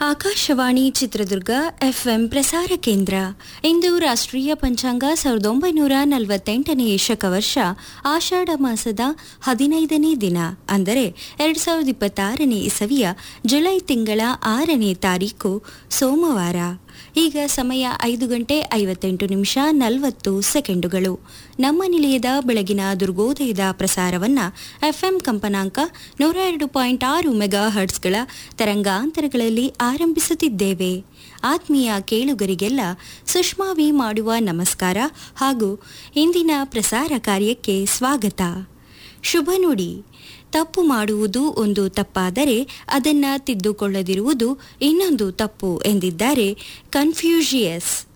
Akashvani Chitradurga FM ಪ್ರಸಾರ ಕೇಂದ್ರ ಇಂದು ರಾಷ್ಟ್ರೀಯ ಪಂಚಾಂಗ ಸಾವಿರದ ಒಂಬೈನೂರ ನಲವತ್ತೆಂಟನೇ ಶಕವರ್ಷ ಆಷಾಢ ಮಾಸದ ಹದಿನೈದನೇ ದಿನ ಅಂದರೆ ಎರಡ್ ಸಾವಿರದ ಇಪ್ಪತ್ತಾರನೇ ಇಸವಿಯ ಜುಲೈ ತಿಂಗಳ ಆರನೇ ತಾರೀಕು ಸೋಮವಾರ ಈಗ ಸಮಯ ಐದು ಗಂಟೆ ಐವತ್ತೆಂಟು ನಿಮಿಷ ನಲವತ್ತು ಸೆಕೆಂಡುಗಳು ನಮ್ಮ ನಿಲಯದ ಬೆಳಗಿನ ದುರ್ಗೋದಯದ ಪ್ರಸಾರವನ್ನ ಎಫ್ಎಂ ಕಂಪನಾಂಕ ನೂರ ಎರಡು ಪಾಯಿಂಟ್ ಆರು ಮೆಗಾ ಹರ್ಟ್ಸ್ಗಳ ತರಂಗಾಂತರಗಳಲ್ಲಿ ಆರಂಭಿಸುತ್ತಿದ್ದೇವೆ ಆತ್ಮೀಯ ಕೇಳುಗರಿಗೆಲ್ಲ ಸುಷ್ಮಾವಿ ಮಾಡುವ ನಮಸ್ಕಾರ ಹಾಗೂ ಇಂದಿನ ಪ್ರಸಾರ ಕಾರ್ಯಕ್ಕೆ ಸ್ವಾಗತ ಶುಭ ನುಡಿ ತಪ್ಪು ಮಾಡುವುದು ಒಂದು ತಪ್ಪಾದರೆ ಅದನ್ನ ತಿದ್ದುಕೊಳ್ಳದಿರುವುದು ಇನ್ನೊಂದು ತಪ್ಪು ಎಂದಿದ್ದಾರೆ ಕನ್ಫ್ಯೂಷಿಯಸ್